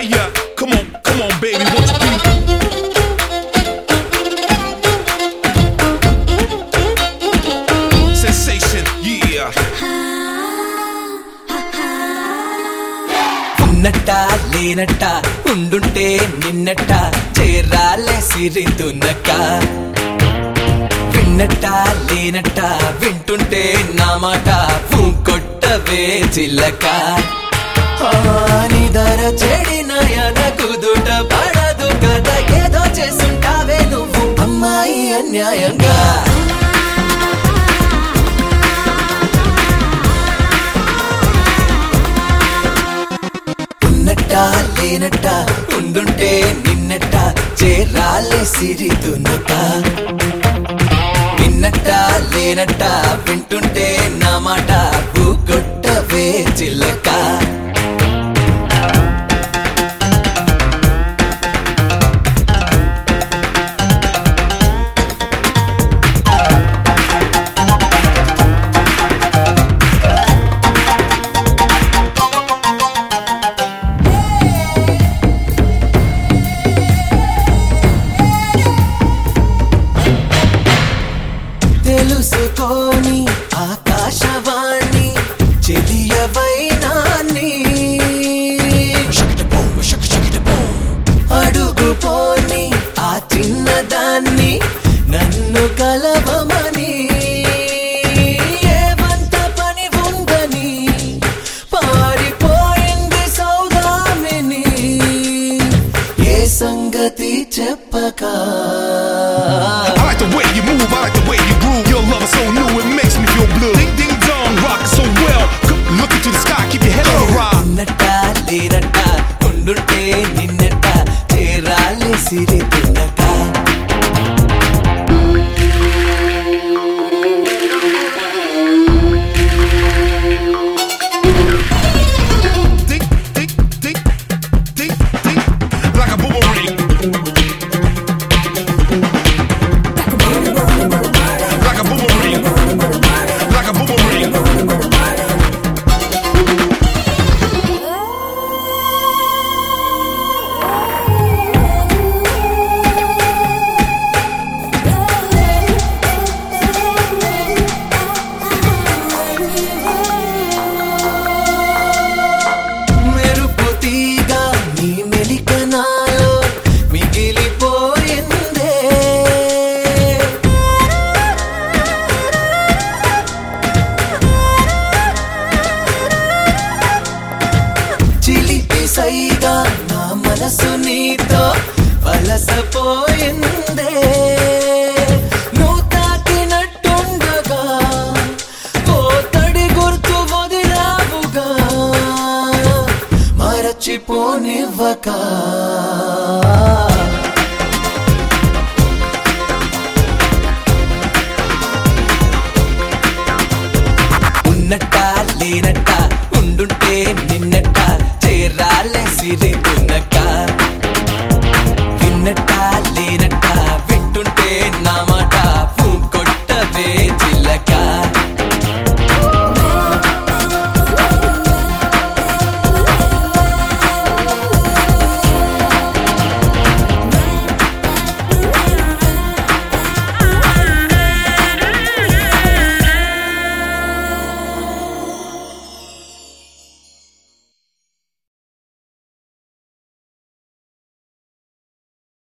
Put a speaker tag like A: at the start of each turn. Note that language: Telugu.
A: fire. Come on, come on, baby, won't you be? Sensation, yeah.
B: ఉన్నట్ట లేనట్ట ఉండుంటే నిన్నట్ట చేరాలే సిరితున్నక్క విన్నట్ట లేనట్ట వింటుంటే నా మాట కొట్టవే చిల్లక నిదర చెడిన కుదుట పడదు కదా ఏదో చేసుంటావే నువ్వు అమ్మాయి అన్యాయంగా ఉన్నట్ట లేనట్ట ఉండుంటే నిన్నట్ట చేరాలే సిరితున్నట విన్నట్ట లేనట్ట వింటుంటే నా మాట కొట్టవే చిల్లక తెలుసుకోని ఆకాశవాణి చెలియవైనాన్ని అడుగు పోని ఆ చిన్నదాన్ని నన్ను కలవమని ఏమంత పని ఉందని పారిపోయింది సౌదామిని ఏ సంగతి చెప్పక
A: I like the way you move, I like the way you groove. Your love is so new, it makes me feel blue. Ding ding dong, rock so well. Look into the sky, keep your head on the rock.
B: ఉన్నట్ట లేనట్ట ఉండుంటే నిన్నట్ట చేరాలి సిరి తిన్నట
A: Ding ding ding ding ding, like a boomerang. Like a boomerang. Like a boomerang.
B: మెరుపు తీగ నీ మెలికనాలో మిగిలిపోయిందే చిలిపి సైగా నా మనసు నీతో వలసపోయిందే నువ్వు తాకినట్టుండగా ఓ తడి గుర్తు వదిలావుగా మరచిపోనివ్వక ఉన్నట్ట లేనట్ట ఉండుంటే నిన్నట్ట చేరాలే సిరి ఉన్నక్క విన్నట్ట లేనట్ట